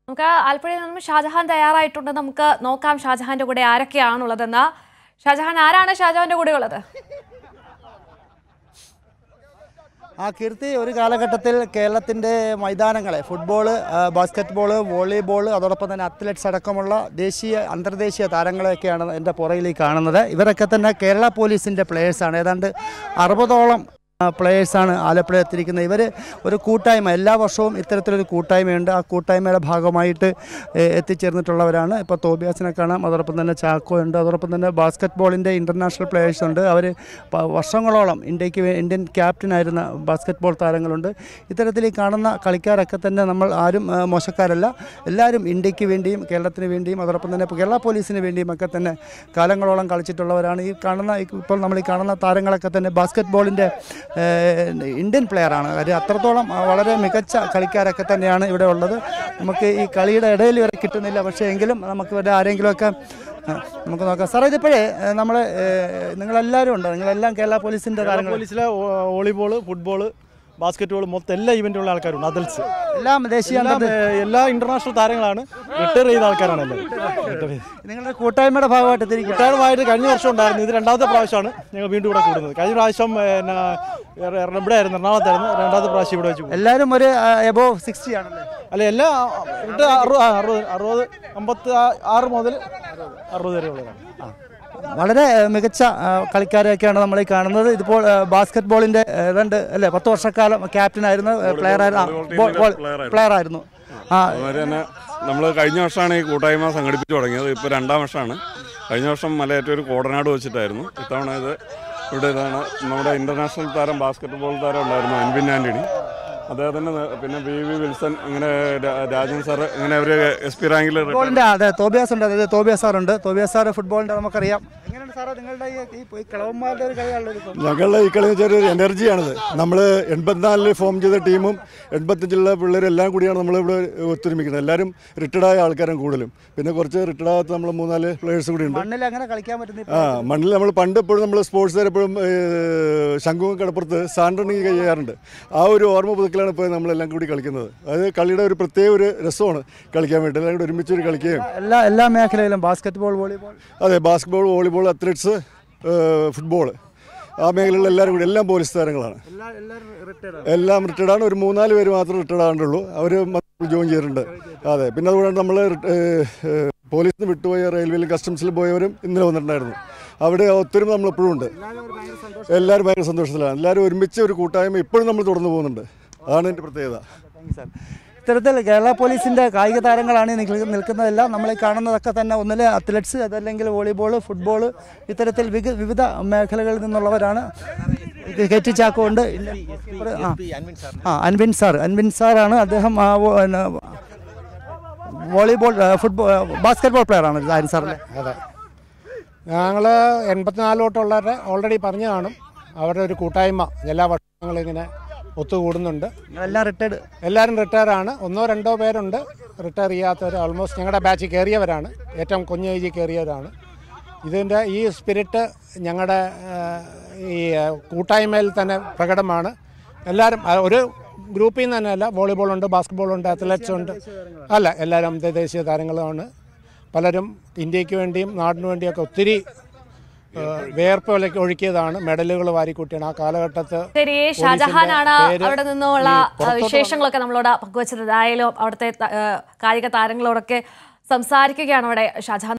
നമുക്ക് ആലപ്പുഴയിൽ നിന്നും ഷാജഹാൻ തയ്യാറായിട്ടുണ്ട് നമുക്ക് നോക്കാം ഷാജഹാന്റെ കൂടെ ആരൊക്കെയാണുള്ളതെന്ന് ഷാജഹാൻ ആരാണ് ഷാജഹാന്റെ കൂടെ ഉള്ളത് ആ കീർത്തി ഒരു കാലഘട്ടത്തിൽ കേരളത്തിൻ്റെ മൈതാനങ്ങളെ ഫുട്ബോൾ ബാസ്ക്കറ്റ് ബോൾ വോളിബോൾ അതോടൊപ്പം തന്നെ അത്ലറ്റ്സ് അടക്കമുള്ള ദേശീയ അന്തർദേശീയ താരങ്ങളെയൊക്കെയാണ് എൻ്റെ പുറകിൽ ഈ കാണുന്നത് ഇവരൊക്കെ തന്നെ കേരള പോലീസിൻ്റെ പ്ലേയേഴ്സാണ് ഏതാണ്ട് അറുപതോളം പ്ലേയേഴ്സാണ് ആലപ്പുഴ എത്തിയിരിക്കുന്നത് ഇവർ ഒരു കൂട്ടായ്മ എല്ലാ വർഷവും ഇത്തരത്തിലൊരു കൂട്ടായ്മയുണ്ട് ആ കൂട്ടായ്മയുടെ ഭാഗമായിട്ട് ഏഹ്, എത്തിച്ചേർന്നിട്ടുള്ളവരാണ് ഇപ്പോൾ തോബിയാസിനെ കാണാം അതോടൊപ്പം തന്നെ ചാക്കോ ഉണ്ട് അതോടൊപ്പം തന്നെ ബാസ്ക്കറ്റ് ബോളിൻ്റെ ഇൻ്റർനാഷണൽ പ്ലേയേഴ്സ് ഉണ്ട് അവർ വർഷങ്ങളോളം ഇന്ത്യക്ക് വേ- ഇന്ത്യൻ ക്യാപ്റ്റനായിരുന്ന ബാസ്ക്കറ്റ് ബോൾ താരങ്ങളുണ്ട് ഇത്തരത്തിൽ ഈ കാണുന്ന കളിക്കാരൊക്കെ തന്നെ നമ്മൾ ആരും ആ, മോശക്കാരല്ല എല്ലാവരും ഇന്ത്യക്ക് വേണ്ടിയും കേരളത്തിന് വേണ്ടിയും അതോടൊപ്പം തന്നെ ഇപ്പോൾ കേരള പോലീസിന് വേണ്ടിയും ഒക്കെ തന്നെ കാലങ്ങളോളം കളിച്ചിട്ടുള്ളവരാണ് ഈ കാണുന്ന ഈ- ഇപ്പോൾ നമ്മൾ ഈ കാണുന്ന താരങ്ങളൊക്കെ തന്നെ ബാസ്ക്കറ്റ് ബോളിൻ്റെ ഇന്ത്യൻ പ്ലെയറാണ് കാര്യം അത്രത്തോളം ആ, വളരെ മികച്ച കളിക്കാരൊക്കെ തന്നെയാണ് ഇവിടെ ഉള്ളത് നമുക്ക് ഈ കളിയുടെ ഇടയിൽ വരെ കിട്ടുന്നില്ല പക്ഷേ എങ്കിലും നമുക്ക് ഇവിടെ ആരെങ്കിലുമൊക്കെ ആ, നമുക്ക് നോക്കാം സാറേ ഇതിപ്പോഴേ നമ്മൾ നിങ്ങളെല്ലാവരും ഉണ്ട് നിങ്ങളെല്ലാം കേരള പോലീസിൻ്റെ താരങ്ങൾ പോലീസിലെ വോളിബോൾ ഫുട്ബോൾ ബാസ്കറ്റ് ബോൾ മൊത്തം എല്ലാ ഇവന്റുള്ള ആൾക്കാരുണ്ട് അതൽസ് എല്ലാം ദേശീയ എല്ലാം ഏഹ്, എല്ലാ ഇന്റർനാഷണൽ താരങ്ങളാണ് റിട്ടയർ ചെയ്ത ആൾക്കാരാണ് എല്ലാവരും റിട്ടയർ ചെയ്ത് നിങ്ങളുടെ കൂട്ടായ്മയുടെ ഭാഗമായിട്ട് എത്തിയിരിക്കുക റിട്ടയർഡായിട്ട് കഴിഞ്ഞ വർഷം ഉണ്ടായിരുന്നു ഇത് രണ്ടാമത്തെ പ്രാവശ്യമാണ് ഞങ്ങൾ വീണ്ടും ഇവിടെ കൂടുന്നത് കഴിഞ്ഞ പ്രാവശ്യം പിന്നെ എറ- ഇവിടെ ആയിരുന്നു എറണാകുളത്തായിരുന്നു രണ്ടാമത്തെ പ്രാവശ്യം ഇവിടെ വെച്ച് കൂടും എല്ലാവരും ഒരു എബോവ് സിക്സ്റ്റി ആണല്ലേ അല്ല എല്ലാ റിട്ടയർ അറുപത് ആ, അറുപത് അറുപത് അമ്പത്തി ആ- ആറ് മുതൽ അറുപത് വരെ ഉള്ളതാണ് വളരെ ഏഹ്, മികച്ച ആ, കളിക്കാരെയൊക്കെയാണ് നമ്മൾ ഈ കാണുന്നത് ഇതിപ്പോൾ ഏഹ്, ബാസ്ക്കറ്റ് ബോളിന്റെ ഏഹ്, രണ്ട് അല്ലേ പത്ത് വർഷക്കാലം ക്യാപ്റ്റൻ ആയിരുന്നു പ്ലെയർ ആയിരുന്നു പ്ലെയർ ആയിരുന്നു ആ അതുമാതിരി തന്നെ നമ്മൾ കഴിഞ്ഞ വർഷമാണ് ഈ കൂട്ടായ്മ സംഘടിപ്പിച്ചു തുടങ്ങിയത് ഇപ്പോൾ രണ്ടാം വർഷമാണ് കഴിഞ്ഞ വർഷം മലയേറ്റൂർ കോടനാട് വെച്ചിട്ടായിരുന്നു ഇത്തവണ ഇത് ഇവിടെ ഇതാണ് നമ്മുടെ ഇന്റർനാഷണൽ താരം ബാസ്കറ്റ് ബോൾ താരം ഉണ്ടായിരുന്നു അൻവിൻ ആന്റണി അദ്ദേഹത്തിന് നേ- പിന്നെ വി വി വിൽസൺ ഇങ്ങനെ രാ- രാജൻ സാറ് ഇങ്ങനെ അവർ എസ് പി റാങ്കിൽ ഫുട്ബോളിന്റെ അതെ തോബിയാസ് ഉണ്ട് അതായത് തോബിയാസ് സാർ ഉണ്ട് തോബിയാസ് സാർ ഫുട്ബോളിന്റെ നമുക്കറിയാം എങ്ങനെയാണ് സാറേ നിങ്ങളുടെ ഈ- ഈ കിളവന്മാരുടെ ഒരു കളിയാണല്ലോ ഇതിപ്പോൾ ഞങ്ങളുടെ ഈ കളി എന്ന് വെച്ചാൽ ഒരു എനർജിയാണിത് നമ്മൾ എൺപത്തിനാലിൽ ഫോം ചെയ്ത ടീമും എൺപത്തഞ്ചിലുള്ള പിള്ളേരെല്ലാം കൂടിയാണ് നമ്മളിവിടെ ഒത്തൊരുമിക്കുന്നത് എല്ലാവരും റിട്ടയർഡായ ആൾക്കാരും കൂടുതലും പിന്നെ കുറച്ച് റിട്ടയർഡ് ആകാത്ത നമ്മൾ മൂന്നാല് പ്ലേയേഴ്സ് കൂടി ഉണ്ട് മണ്ണിൽ അങ്ങനെ കളിക്കാൻ പറ്റുന്ന ആ മണ്ണിൽ നമ്മൾ പണ്ട് എപ്പോഴും നമ്മൾ സ്പോർട്സ് എപ്പോഴും ശംഖുവും കടപ്പുറത്ത് സാൻഡണിങ് ചെയ്യാറുണ്ട് ആ ഒരു ഓർമ്മ പുതുക്കലാണ് ഇപ്പോൾ നമ്മളെല്ലാം കൂടി കളിക്കുന്നത് അത് കളിയുടെ ഒരു പ്രത്യേക ഒരു രസമാണ് കളിക്കാൻ വേണ്ടി എല്ലാവരും കൂടി ഒരുമിച്ച് ഒരു കളിക്കുകയും എല്ലാ എല്ലാ മേഖലയിലും ബാസ്ക്കറ്റ് ബോൾ വോളിബോൾ അതെ ബാസ്കറ്റ്ബോൾ വോളിബോൾ അത്ലറ്റ്സ് ഫുട്ബോൾ ആ മേഖലകളിൽ എല്ലാവരും കൂടി എല്ലാം പോലീസ് താരങ്ങളാണ് എല്ലാം റിട്ടയർഡ് ആണ് ഒരു മൂന്നാല് പേര് മാത്രം റിട്ടയർഡ് ആണ്ടുള്ളൂ അവർ ജോയിൻ ചെയ്തിട്ടുണ്ട് അതെ പിന്നെ അതുകൊണ്ട് നമ്മൾ പോലീസിൽ നിന്ന് വിട്ടുപോയ റെയിൽവേയിലും കസ്റ്റംസിൽ പോയവരും ഇന്നലെ വന്നിട്ടുണ്ടായിരുന്നു അവിടെ ഒത്തിരി നമ്മൾ എപ്പോഴും ഉണ്ട് എല്ലാവരും ഭയങ്കര സന്തോഷത്തിലാണ് എല്ലാവരും ഒരുമിച്ച് ഒരു കൂട്ടായ്മ ഇപ്പോഴും നമ്മൾ തുടർന്ന് പോകുന്നുണ്ട് അതാണ് എൻ്റെ പ്രത്യേകത ഇത്തരത്തിൽ കേരള പോലീസിന്റെ കായിക താരങ്ങളാണ് ഈ നിൽക്ക- നിൽക്കുന്നതെല്ലാം നമ്മൾ ഈ കാണുന്നതൊക്കെ തന്നെ ഒന്നിലെ അത്ലറ്റ്സ് അതല്ലെങ്കിൽ വോളിബോൾ ഫുട്ബോൾ ഇത്തരത്തിൽ വിക- വിവിധ മേഖലകളിൽ നിന്നുള്ളവരാണ് ഇത് കെ ടി ചാക്കോ ഉണ്ട് ഒരു- ആ. ആ അൻവിൻ സാർ അൻവിൻ സാറാണ് അദ്ദേഹം ആ, വോ- പിന്നെ, വോളിബോൾ ആ, ഫുട്ബോൾ ബാസ്കറ്റ് ബോൾ പ്ലെയർ ആണ് ആര്യൻ സാറല്ലേ അതെ ഞങ്ങൾ എൺപത്തിനാല് തൊട്ടുള്ളവരുടെ ഓൾറെഡി പറഞ്ഞു കാണും അവരുടെ ഒരു കൂട്ടായ്മ എല്ലാ വർഷവും ഞങ്ങളിങ്ങനെ ഒത്തുകൂടുന്നുണ്ട് എല്ലാം റിട്ടയർഡ് എല്ലാവരും റിട്ടയർ ആണ് ഒന്നോ രണ്ടോ പേരുണ്ട് റിട്ടയർ ചെയ്യാത്തവർ ഓൾമോസ്റ്റ് ഞങ്ങളുടെ ബാച്ചിൽ കയറിയവരാണ് ഏറ്റവും കുഞ്ഞ് ഏജിൽ കയറിയവരാണ് ഇതിൻ്റെ ഈ സ്പിരിറ്റ് ഞങ്ങളുടെ ഏഹ്, ഈ ഏഹ്, കൂട്ടായ്മയിൽ തന്നെ പ്രകടമാണ് എല്ലാവരും ആ, ഒരു ഗ്രൂപ്പിൽ നിന്ന് തന്നെയല്ല വോളിബോൾ ഉണ്ട് ബാസ്കറ്റ്ബോൾ ഉണ്ട് അത്ലറ്റ്സ് ഉണ്ട് അല്ല എല്ലാവരും ദേശീയ താരങ്ങളുമാണ് പലരും ഇന്ത്യക്ക് വേണ്ടിയും നാടിനു വേണ്ടിയൊക്കെ ഒത്തിരി ഏഹ്, വിയർപ്പ് വിലക്ക് ഒഴുക്കിയതാണ് മെഡലുകൾ വാരിക്കൂട്ടിയാണ് ആ കാലഘട്ടത്ത് ശരി ഷാജഹാനാണ് പേര് അവിടെ നിന്നുള്ള ഈ ആ, പുറത്തോട്ട് വിശേഷങ്ങളൊക്കെ നമ്മളോട് പങ്കുവച്ചത് ഏതായാലും അവിടുത്തെ ത- ആ, കായിക താരങ്ങളോടൊക്കെ സംസാരിക്കുകയാണ് അവിടെ ഷാജഹാൻ